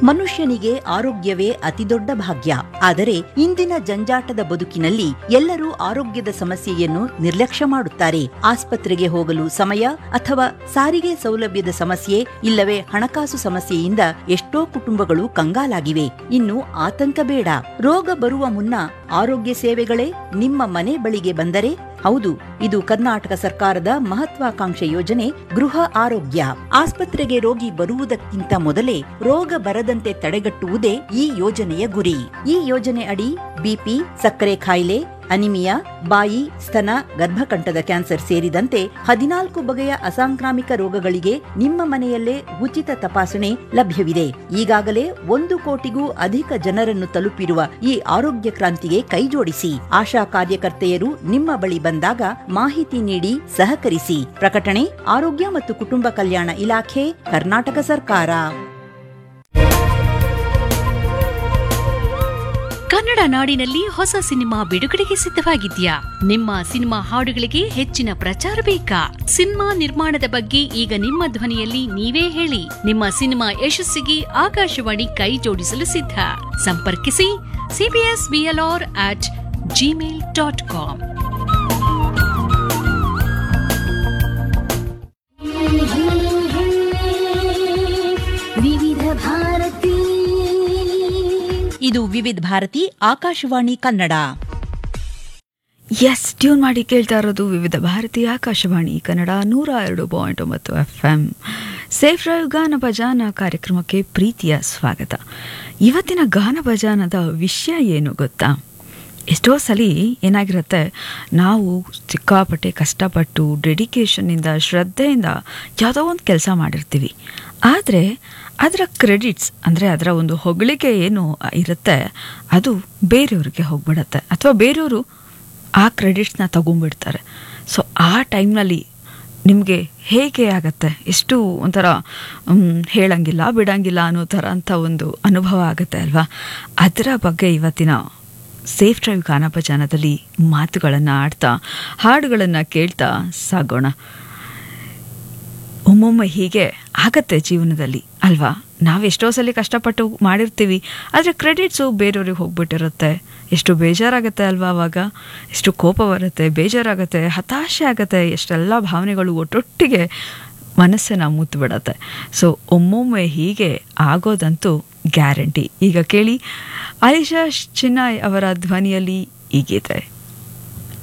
ಮನುಷ್ಯನಿಗೆ ಆರೋಗ್ಯವೇ ಅತಿದೊಡ್ಡ ಭಾಗ್ಯ ಆದರೆ ಇಂದಿನ ಜಂಜಾಟದ ಬದುಕಿನಲ್ಲಿ ಎಲ್ಲರೂ ಆರೋಗ್ಯದ ಸಮಸ್ಯೆಯನ್ನು ನಿರ್ಲಕ್ಷ್ಯ ಮಾಡುತ್ತಾರೆ ಆಸ್ಪತ್ರೆಗೆ ಹೋಗಲು ಸಮಯ ಅಥವಾ ಸಾರಿಗೆ ಸೌಲಭ್ಯದ ಸಮಸ್ಯೆ ಇಲ್ಲವೇ ಹಣಕಾಸು ಸಮಸ್ಯೆಯಿಂದ ಎಷ್ಟೋ ಕುಟುಂಬಗಳು ಕಂಗಾಲಾಗಿವೆ ಇನ್ನು ಆತಂಕ ಬೇಡ ರೋಗ ಬರುವ ಮುನ್ನ ಆರೋಗ್ಯ ಸೇವೆಗಳೇ ನಿಮ್ಮ ಮನೆ ಬಳಿಗೆ ಬಂದರೆ ಹೌದು ಇದು ಕರ್ನಾಟಕ ಸರ್ಕಾರದ ಮಹತ್ವಾಕಾಂಕ್ಷೆ ಯೋಜನೆ ಗೃಹ ಆರೋಗ್ಯ ಆಸ್ಪತ್ರೆಗೆ ರೋಗಿ ಬರುವುದಕ್ಕಿಂತ ಮೊದಲೇ ರೋಗ ಬರದಂತೆ ತಡೆಗಟ್ಟುವುದೇ ಈ ಯೋಜನೆಯ ಗುರಿ ಈ ಯೋಜನೆ ಅಡಿ ಬಿಪಿ ಸಕ್ಕರೆ ಕಾಯಿಲೆ ಅನಿಮಿಯಾ ಬಾಯಿ ಸ್ತನ ಗರ್ಭಕಂಠದ ಕ್ಯಾನ್ಸರ್ ಸೇರಿದಂತೆ ಹದಿನಾಲ್ಕು ಬಗೆಯ ಅಸಾಂಕ್ರಾಮಿಕ ರೋಗಗಳಿಗೆ ನಿಮ್ಮ ಮನೆಯಲ್ಲೇ ಉಚಿತ ತಪಾಸಣೆ ಲಭ್ಯವಿದೆ ಈಗಾಗಲೇ ಒಂದು ಕೋಟಿಗೂ ಅಧಿಕ ಜನರನ್ನು ತಲುಪಿರುವ ಈ ಆರೋಗ್ಯ ಕ್ರಾಂತಿಗೆ ಕೈಜೋಡಿಸಿ ಆಶಾ ಕಾರ್ಯಕರ್ತೆಯರು ನಿಮ್ಮ ಬಳಿ ಬಂದಾಗ ಮಾಹಿತಿ ನೀಡಿ ಸಹಕರಿಸಿ ಪ್ರಕಟಣೆ ಆರೋಗ್ಯ ಮತ್ತು ಕುಟುಂಬ ಕಲ್ಯಾಣ ಇಲಾಖೆ ಕರ್ನಾಟಕ ಸರ್ಕಾರ ಕನ್ನಡ ನಾಡಿನಲ್ಲಿ ಹೊಸ ಸಿನಿಮಾ ಬಿಡುಗಡೆಗೆ ಸಿದ್ಧವಾಗಿದ್ಯಾ ನಿಮ್ಮ ಸಿನಿಮಾ ಹಾಡುಗಳಿಗೆ ಹೆಚ್ಚಿನ ಪ್ರಚಾರ ಬೇಕಾ ಸಿನಿಮಾ ನಿರ್ಮಾಣದ ಬಗ್ಗೆ ಈಗ ನಿಮ್ಮ ಧ್ವನಿಯಲ್ಲಿ ನೀವೇ ಹೇಳಿ ನಿಮ್ಮ ಸಿನಿಮಾ ಯಶಸ್ಸಿಗೆ ಆಕಾಶವಾಣಿ ಕೈ ಜೋಡಿಸಲು ಸಿದ್ಧ ಸಂಪರ್ಕಿಸಿ CBS BLR at Gmail dot com Vividha Bharathi ಇದು ವಿವಿಧ ಭಾರತಿ ಆಕಾಶವಾಣಿ ಕನ್ನಡ ಎಸ್ ಟ್ಯೂನ್ ಮಾಡಿ ಕೇಳ್ತಾ ಇರೋದು ವಿವಿಧ ಭಾರತೀಯ ಆಕಾಶವಾಣಿ ಕನ್ನಡ ನೂರ ಎರಡು ಪಾಯಿಂಟ್ ಒಂಬತ್ತು ಎಫ್ ಎಂ ಸೇಫ್ ಡ್ರೈವ್ ಗಾನ ಭಜಾನ ಕಾರ್ಯಕ್ರಮಕ್ಕೆ ಪ್ರೀತಿಯ ಸ್ವಾಗತ ಇವತ್ತಿನ ಗಾನ ಭಜಾನದ ವಿಷಯ ಏನು ಗೊತ್ತಾ ಎಷ್ಟೋ ಸಲ ಏನಾಗಿರುತ್ತೆ ನಾವು ಸಿಕ್ಕಾಪಟ್ಟೆ ಕಷ್ಟಪಟ್ಟು ಡೆಡಿಕೇಶನ್ನಿಂದ ಶ್ರದ್ಧೆಯಿಂದ ಯಾವುದೋ ಒಂದು ಕೆಲಸ ಮಾಡಿರ್ತೀವಿ ಆದರೆ ಅದರ ಕ್ರೆಡಿಟ್ಸ್ ಅಂದರೆ ಅದರ ಒಂದು ಹೊಗಳಿಕೆ ಏನು ಇರುತ್ತೆ ಅದು ಬೇರೆಯವ್ರಿಗೆ ಹೋಗ್ಬಿಡತ್ತೆ ಅಥವಾ ಬೇರೆಯವರು ಆ ಕ್ರೆಡಿಟ್ಸ್ನ ತಗೊಂಡ್ಬಿಡ್ತಾರೆ ಸೊ ಆ ಟೈಮ್ನಲ್ಲಿ ನಿಮಗೆ ಹೇಗೆ ಆಗತ್ತೆ ಎಷ್ಟು ಒಂಥರ ಮ್, ಹೇಳಂಗಿಲ್ಲ ಬಿಡಂಗಿಲ್ಲ ಅನ್ನೋ ಥರ ಅಂತ ಒಂದು ಅನುಭವ ಆಗುತ್ತೆ ಅಲ್ವಾ ಅದರ ಬಗ್ಗೆ ಇವತ್ತಿನ ಸೇಫ್ ಡ್ರೈವ್ ಗಾನಭಜಾನದಲ್ಲಿ ಮಾತುಗಳನ್ನು ಆಡ್ತಾ ಹಾಡುಗಳನ್ನು ಕೇಳ್ತಾ ಸಾಗೋಣ ಒಮ್ಮೊಮ್ಮೆ ಹೀಗೆ ಆಗತ್ತೆ ಜೀವನದಲ್ಲಿ ಅಲ್ವಾ ನಾವು ಎಷ್ಟೋ ಸಲ ಕಷ್ಟಪಟ್ಟು ಮಾಡಿರ್ತೀವಿ ಆದರೆ ಕ್ರೆಡಿಟ್ಸು ಬೇರೆಯವ್ರಿಗೆ ಹೋಗ್ಬಿಟ್ಟಿರುತ್ತೆ ಎಷ್ಟು ಬೇಜಾರಾಗುತ್ತೆ ಅಲ್ವಾ ಅವಾಗ ಎಷ್ಟು ಕೋಪ ಬರುತ್ತೆ ಬೇಜಾರಾಗುತ್ತೆ ಹತಾಶೆ ಆಗುತ್ತೆ ಎಷ್ಟೆಲ್ಲ ಭಾವನೆಗಳು ಒಟ್ಟೊಟ್ಟಿಗೆ ಮನಸ್ಸನ್ನು ಮುತ್ತು ಸೊ ಒಮ್ಮೊಮ್ಮೆ ಹೀಗೆ ಆಗೋದಂತೂ ಗ್ಯಾರಂಟಿ ಈಗ ಕೇಳಿ ಆಲಿಶಾ ಚಿನ್ನಾಯ್ ಅವರ ಧ್ವನಿಯಲ್ಲಿ ಈ ಗೀತೆ